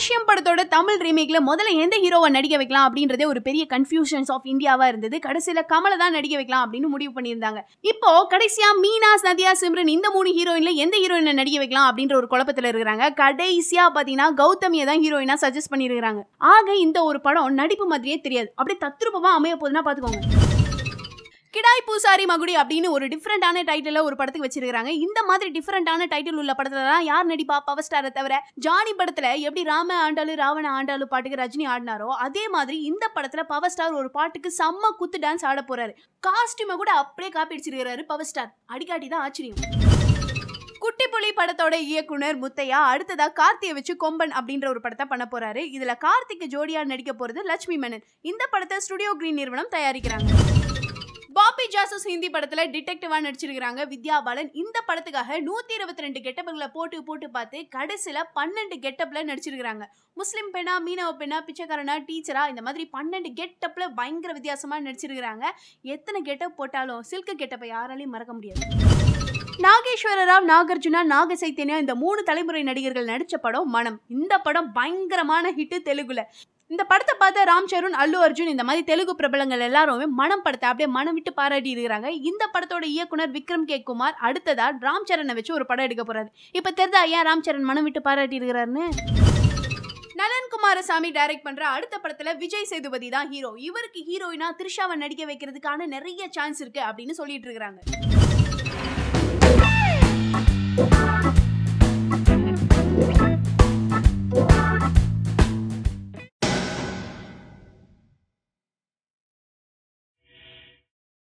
பாஷ்யம் படத்தோட தமிழ் ரீமேக்ல முதல்ல எந்த ஹீரோவை நடிக்க வைக்கலாம் அப்படின்றதே ஒரு பெரிய கன்ஃபியூஷன்ஸ் ஆஃப் இந்தியாவா இருந்தது கடைசியில கமலை தான் நடிக்க வைக்கலாம் அப்படின்னு முடிவு பண்ணியிருந்தாங்க இப்போ கடைசியா மீனா நதியா சிம்ரன் இந்த மூணு ஹீரோயின்ல எந்த ஹீரோயினை நடிக்க வைக்கலாம் அப்படின்ற ஒரு குழப்பத்துல இருக்கிறாங்க கடைசியா பாத்தீங்கன்னா கௌதமியை தான் ஹீரோயினா சஜஸ்ட் பண்ணியிருக்காங்க ஆக இந்த ஒரு படம் நடிப்பு மாதிரியே தெரியாது அப்படியே தத்ரூபமா அமைய போகுதுன்னா பாத்துக்கோங்க கிடாய் பூசாரி மகுடி அப்படின்னு ஒரு டிஃப்ரெண்டான டைட்டில் ஒரு படத்துக்கு வச்சிருக்காங்க இந்த மாதிரி டிஃப்ரெண்டான டைட்டில் உள்ள படத்துல தான் யார் நடிப்பா பவர் ஸ்டாரை தவிர ஜானி படத்துல எப்படி ராம ஆண்டாளு ராவண ஆண்டாளு பாட்டுக்கு ரஜினி ஆடினாரோ அதே மாதிரி இந்த படத்துல பவர் ஸ்டார் ஒரு பாட்டுக்கு செம்ம குத்து டான்ஸ் ஆட போறாரு காஸ்டியூமை கூட அப்படியே காப்பி அடிச்சிருக்காரு பவர் ஸ்டார் அடிக்காட்டி தான் ஆச்சரியம் குட்டி புலி படத்தோட இயக்குனர் முத்தையா அடுத்ததா கார்த்தியை வச்சு கொம்பன் அப்படின்ற ஒரு படத்தை பண்ண போறாரு இதுல கார்த்திக்கு ஜோடியா நடிக்க போறது லட்சுமி மேனன் இந்த படத்தை ஸ்டுடியோ கிரீன் நிறுவனம் தயாரிக்கிறாங்க பாப்பி ஜாசஸ் ஹிந்தி படத்துல டிடெக்டிவா நடிச்சிருக்காங்க வித்யா பாலன் இந்த படத்துக்காக நூத்தி இருபத்தி ரெண்டு கெட்டப்புகளை போட்டு போட்டு பார்த்து கடைசியில பன்னெண்டு கெட்டப்ல நடிச்சிருக்காங்க முஸ்லிம் பெண்ணா மீனவ பெண்ணா பிச்சைக்காரனா டீச்சரா இந்த மாதிரி பன்னெண்டு கெட்டப்ல பயங்கர வித்தியாசமா நடிச்சிருக்காங்க எத்தனை கெட்டப் போட்டாலும் சில்க் கெட்டப்பை யாராலையும் மறக்க முடியாது நாகேஸ்வர ராவ் நாகார்ஜுனா நாக சைத்தன்யா இந்த மூணு தலைமுறை நடிகர்கள் நடிச்ச படம் மனம் இந்த படம் பயங்கரமான ஹிட் தெலுங்குல இந்த படத்தை பார்த்த ராம் சரண் அல்லு அர்ஜுன் இந்த மாதிரி தெலுங்கு பிரபலங்கள் எல்லாருமே மனம் படத்தை அப்படியே மனம் விட்டு பாராட்டி இருக்கிறாங்க இந்த படத்தோட இயக்குனர் விக்ரம் கே குமார் அடுத்ததா ராம் சரணை வச்சு ஒரு படம் எடுக்க போறாரு இப்ப தெரிஞ்சா ஏன் ராம் சரண் மனம் விட்டு பாராட்டி இருக்கிறாருன்னு நலன் குமாரசாமி டைரக்ட் பண்ற அடுத்த படத்துல விஜய் சேதுபதி தான் ஹீரோ இவருக்கு ஹீரோயினா த்ரிஷாவை நடிக்க வைக்கிறதுக்கான நிறைய சான்ஸ் இருக்கு அப்படின்னு சொல்லிட்டு இருக்காங்க